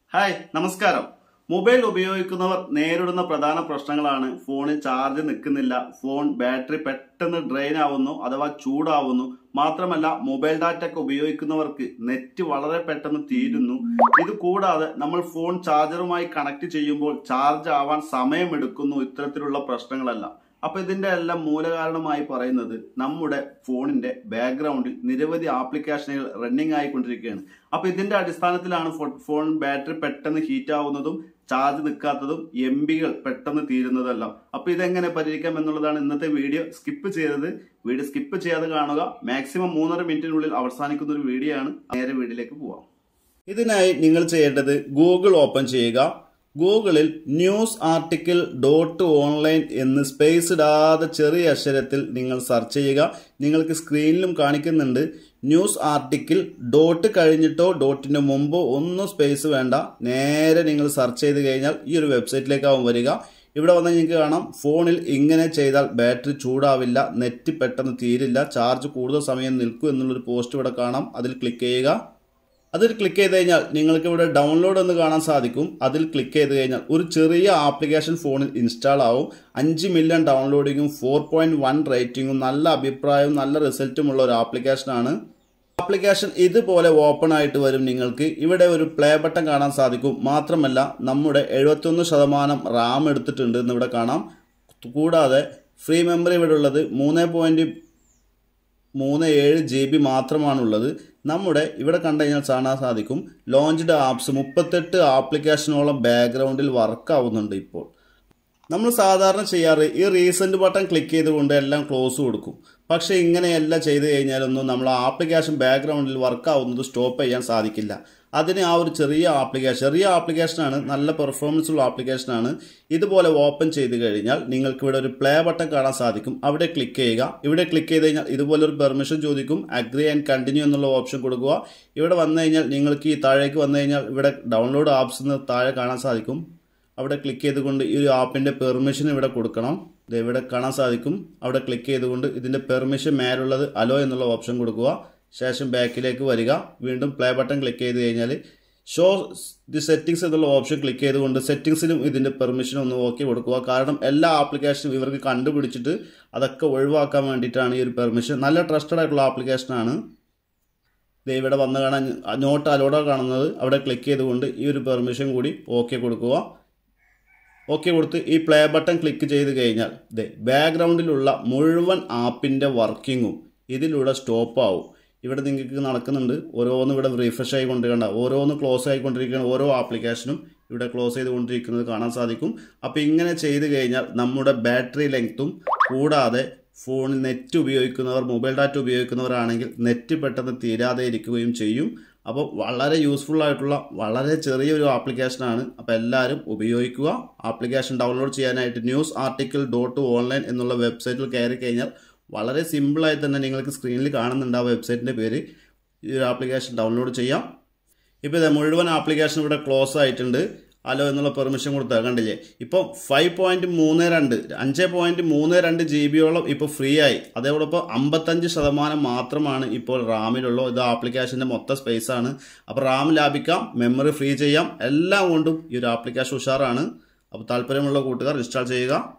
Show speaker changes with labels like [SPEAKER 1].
[SPEAKER 1] hi നമസ്കാരം mobile ഉപയോഗിക്കുന്നവർ നേരിടുന്ന പ്രധാന പ്രശ്നങ്ങളാണ് ഫോണിൽ ചാർജ് നിൽക്കുന്നില്ല ഫോൺ ബാറ്ററി പെട്ടെന്ന് ഡ്രെയിൻ ആവുന്നു അഥവാ ചൂടാവുന്നു മാത്രമല്ല മൊബൈൽ ഡാറ്റ ഒക്കെ ഉപയോഗിക്കുന്നവർക്ക് നെറ്റ് വളരെ പെട്ടെന്ന് തീരുന്നു ഇത് കൂടാതെ നമ്മൾ ഫോൺ ചാർജറുമായി കണക്ട് ചെയ്യുമ്പോൾ ചാർജ് ആവാൻ സമയമെടുക്കുന്നു ഇത്തരത്തിലുള്ള പ്രശ്നങ്ങളെല്ലാം അപ്പൊ ഇതിന്റെ എല്ലാം മൂലകാരണമായി പറയുന്നത് നമ്മുടെ ഫോണിന്റെ ബാക്ക്ഗ്രൗണ്ടിൽ നിരവധി ആപ്ലിക്കേഷനുകൾ റണ്ണിങ് ആയിക്കൊണ്ടിരിക്കുകയാണ് അപ്പൊ ഇതിന്റെ അടിസ്ഥാനത്തിലാണ് ഫോ- ഫോൺ ബാറ്ററി പെട്ടെന്ന് ഹീറ്റ് ആവുന്നതും ചാർജ് നിൽക്കാത്തതും എം ബികൾ പെട്ടെന്ന് തീരുന്നതെല്ലാം അപ്പൊ ഇതെങ്ങനെ പരിഹരിക്കാം എന്നുള്ളതാണ് ഇന്നത്തെ വീഡിയോ സ്കിപ്പ് ചെയ്തത് വീഡിയോ സ്കിപ്പ് ചെയ്യാതെ കാണുക മാക്സിമം മൂന്നര മിനിറ്റിനുള്ളിൽ അവസാനിക്കുന്ന ഒരു വീഡിയോ ആണ് നേരെ വീഡിയോയിലേക്ക് പോവാം ഇതിനായി നിങ്ങൾ ചെയ്യേണ്ടത് ഗൂഗിൾ ഓപ്പൺ ചെയ്യുക ഗൂഗിളിൽ ന്യൂസ് ആർട്ടിക്കിൾ ഡോട്ട് ഓൺലൈൻ എന്ന് സ്പേസ് ഇടാതെ ചെറിയ അക്ഷരത്തിൽ നിങ്ങൾ സെർച്ച് ചെയ്യുക നിങ്ങൾക്ക് സ്ക്രീനിലും കാണിക്കുന്നുണ്ട് ന്യൂസ് ആർട്ടിക്കിൾ ഡോട്ട് കഴിഞ്ഞിട്ടോ ഡോട്ടിന് മുമ്പോ ഒന്നും സ്പേസ് വേണ്ട നേരെ നിങ്ങൾ സെർച്ച് ചെയ്ത് കഴിഞ്ഞാൽ ഈ ഒരു വെബ്സൈറ്റിലേക്കാവും വരിക ഇവിടെ വന്നാൽ നിങ്ങൾക്ക് കാണാം ഫോണിൽ ഇങ്ങനെ ചെയ്താൽ ബാറ്ററി ചൂടാവില്ല നെറ്റ് പെട്ടെന്ന് തീരില്ല ചാർജ് കൂടുതൽ സമയം നിൽക്കും എന്നുള്ളൊരു പോസ്റ്റ് ഇവിടെ കാണാം അതിൽ ക്ലിക്ക് ചെയ്യുക അതിൽ ക്ലിക്ക് ചെയ്ത് കഴിഞ്ഞാൽ നിങ്ങൾക്ക് ഇവിടെ ഡൗൺലോഡ് എന്ന് കാണാൻ സാധിക്കും അതിൽ ക്ലിക്ക് ചെയ്ത് കഴിഞ്ഞാൽ ഒരു ചെറിയ ആപ്ലിക്കേഷൻ ഫോണിൽ ഇൻസ്റ്റാൾ ആവും അഞ്ച് മില്യൺ ഡൗൺലോഡിങ്ങും ഫോർ പോയിന്റ് വൺ റേറ്റിംഗും നല്ല അഭിപ്രായവും നല്ല റിസൾട്ടും ഉള്ള ഒരു ആപ്ലിക്കേഷനാണ് ആപ്ലിക്കേഷൻ ഇതുപോലെ ഓപ്പൺ ആയിട്ട് വരും നിങ്ങൾക്ക് ഇവിടെ ഒരു പ്ലേ ബട്ടൺ കാണാൻ സാധിക്കും മാത്രമല്ല നമ്മുടെ എഴുപത്തൊന്ന് ശതമാനം റാം എടുത്തിട്ടുണ്ട് എന്ന് ഇവിടെ കാണാം കൂടാതെ ഫ്രീ മെമ്മറി ഇവിടെ ഉള്ളത് മൂന്ന് പോയിന്റ് മൂന്ന് ഏഴ് ജി ബി മാത്രമാണുള്ളത് നമ്മുടെ ഇവിടെ കണ്ടു കഴിഞ്ഞാൽ കാണാൻ സാധിക്കും ലോഞ്ച്ഡ് ആപ്സ് മുപ്പത്തെട്ട് ആപ്ലിക്കേഷനോളം ബാക്ക്ഗ്രൗണ്ടിൽ വർക്ക് ആവുന്നുണ്ട് ഇപ്പോൾ നമ്മൾ സാധാരണ ചെയ്യാറ് ഈ റീസെന്റ് ബട്ടൺ ക്ലിക്ക് ചെയ്തുകൊണ്ട് എല്ലാം ക്ലോസ് കൊടുക്കും പക്ഷെ ഇങ്ങനെയല്ല ചെയ്ത് കഴിഞ്ഞാലൊന്നും നമ്മൾ ആപ്ലിക്കേഷൻ ബാക്ക്ഗ്രൗണ്ടിൽ വർക്ക് ആവുന്നത് സ്റ്റോപ്പ് ചെയ്യാൻ സാധിക്കില്ല അതിന് ആ ഒരു ചെറിയ ആപ്ലിക്കേഷൻ ചെറിയ ആപ്ലിക്കേഷനാണ് നല്ല പെർഫോമൻസ് ഉള്ള ആപ്ലിക്കേഷനാണ് ഇതുപോലെ ഓപ്പൺ ചെയ്ത് കഴിഞ്ഞാൽ നിങ്ങൾക്ക് ഇവിടെ ഒരു പ്ലേ ബട്ടൺ കാണാൻ സാധിക്കും അവിടെ ക്ലിക്ക് ചെയ്യുക ഇവിടെ ക്ലിക്ക് ചെയ്ത് കഴിഞ്ഞാൽ ഇതുപോലെ ഒരു പെർമിഷൻ ചോദിക്കും അഗ്രി ആൻഡ് കണ്ടിന്യൂ എന്നുള്ള ഓപ്ഷൻ കൊടുക്കുക ഇവിടെ വന്നു കഴിഞ്ഞാൽ നിങ്ങൾക്ക് ഈ താഴേക്ക് വന്നു കഴിഞ്ഞാൽ ഇവിടെ ഡൗൺലോഡ് ആപ്സ് എന്ന് താഴെ കാണാൻ സാധിക്കും അവിടെ ക്ലിക്ക് ചെയ്തുകൊണ്ട് ഈ ഒരു ആപ്പിൻ്റെ പെർമിഷൻ ഇവിടെ കൊടുക്കണം ഇത് ഇവിടെ കാണാൻ സാധിക്കും അവിടെ ക്ലിക്ക് ചെയ്തുകൊണ്ട് ഇതിൻ്റെ പെർമിഷൻ മേലുള്ളത് അലോ എന്നുള്ള ഓപ്ഷൻ കൊടുക്കുക ശേഷം ബാക്കിലേക്ക് വരിക വീണ്ടും പ്ലേ ബട്ടൺ ക്ലിക്ക് ചെയ്ത് കഴിഞ്ഞാൽ ഷോ ദി സെറ്റിംഗ്സ് എന്നുള്ള ഓപ്ഷൻ ക്ലിക്ക് ചെയ്തുകൊണ്ട് സെറ്റിംഗ്സിലും ഇതിൻ്റെ പെർമിഷൻ ഒന്ന് ഓക്കെ കൊടുക്കുക കാരണം എല്ലാ ആപ്ലിക്കേഷനും ഇവർക്ക് കണ്ടുപിടിച്ചിട്ട് അതൊക്കെ ഒഴിവാക്കാൻ വേണ്ടിയിട്ടാണ് ഈ ഒരു പെർമിഷൻ നല്ല ട്രസ്റ്റഡ് ആയിട്ടുള്ള ആപ്ലിക്കേഷനാണ് ദേ ഇവിടെ വന്ന് കാണാൻ നോട്ട് അലോഡോ കാണുന്നത് അവിടെ ക്ലിക്ക് ചെയ്തുകൊണ്ട് ഈ ഒരു പെർമിഷൻ കൂടി ഓക്കെ കൊടുക്കുക ഓക്കെ കൊടുത്ത് ഈ പ്ലേ ബട്ടൺ ക്ലിക്ക് ചെയ്ത് കഴിഞ്ഞാൽ ദേ ബാക്ക്ഗ്രൗണ്ടിലുള്ള മുഴുവൻ ആപ്പിൻ്റെ വർക്കിങ്ങും ഇതിലൂടെ സ്റ്റോപ്പ് ആവും ഇവിടെ നിങ്ങൾക്ക് നടക്കുന്നുണ്ട് ഓരോന്ന് ഇവിടെ റീഫ്രഷ് ആയിക്കൊണ്ട് കണ്ട ഓരോന്ന് ക്ലോസ് ആയിക്കൊണ്ടിരിക്കുന്ന ഓരോ ആപ്ലിക്കേഷനും ഇവിടെ ക്ലോസ് ചെയ്തുകൊണ്ടിരിക്കുന്നത് കാണാൻ സാധിക്കും അപ്പോൾ ഇങ്ങനെ ചെയ്ത് കഴിഞ്ഞാൽ നമ്മുടെ ബാറ്ററി ലെങ്ത്തും കൂടാതെ ഫോണിൽ നെറ്റ് ഉപയോഗിക്കുന്നവർ മൊബൈൽ ഡാറ്റ ഉപയോഗിക്കുന്നവരാണെങ്കിൽ നെറ്റ് പെട്ടെന്ന് തീരാതെ ഇരിക്കുകയും ചെയ്യും അപ്പോൾ വളരെ യൂസ്ഫുൾ ആയിട്ടുള്ള വളരെ ചെറിയൊരു ആപ്ലിക്കേഷനാണ് അപ്പോൾ എല്ലാവരും ഉപയോഗിക്കുക ആപ്ലിക്കേഷൻ ഡൗൺലോഡ് ചെയ്യാനായിട്ട് ന്യൂസ് ആർട്ടിക്കിൾ ഡോട്ട് ഓൺലൈൻ എന്നുള്ള വെബ്സൈറ്റിൽ കയറി കഴിഞ്ഞാൽ വളരെ സിമ്പിളായി തന്നെ നിങ്ങൾക്ക് സ്ക്രീനിൽ കാണുന്നുണ്ട് ആ വെബ്സൈറ്റിൻ്റെ പേര് ഈ ഒരു ആപ്ലിക്കേഷൻ ഡൗൺലോഡ് ചെയ്യാം ഇപ്പോൾ ഇത് മുഴുവൻ ആപ്ലിക്കേഷൻ ഇവിടെ ക്ലോസ് ആയിട്ടുണ്ട് അലോ എന്നുള്ള പെർമിഷൻ കൊടുത്താൽ കണ്ടില്ലേ ഇപ്പോൾ ഫൈവ് പോയിന്റ് മൂന്ന് രണ്ട് അഞ്ച് പോയിന്റ് മൂന്ന് രണ്ട് ജി ബിയോളം ഇപ്പോൾ ഫ്രീ ആയി അതേപോടൊപ്പം അമ്പത്തഞ്ച് ശതമാനം മാത്രമാണ് ഇപ്പോൾ റാമിലുള്ളൂ ഇത് ആപ്ലിക്കേഷൻ്റെ മൊത്തം സ്പേസ് ആണ് അപ്പോൾ റാം ലാഭിക്കാം മെമ്മറി ഫ്രീ ചെയ്യാം എല്ലാം കൊണ്ടും ഈ ഒരു ആപ്ലിക്കേഷൻ ഉഷാറാണ് അപ്പോൾ താല്പര്യമുള്ള കൂട്ടുകാർ ഇൻസ്റ്റാൾ ചെയ്യുക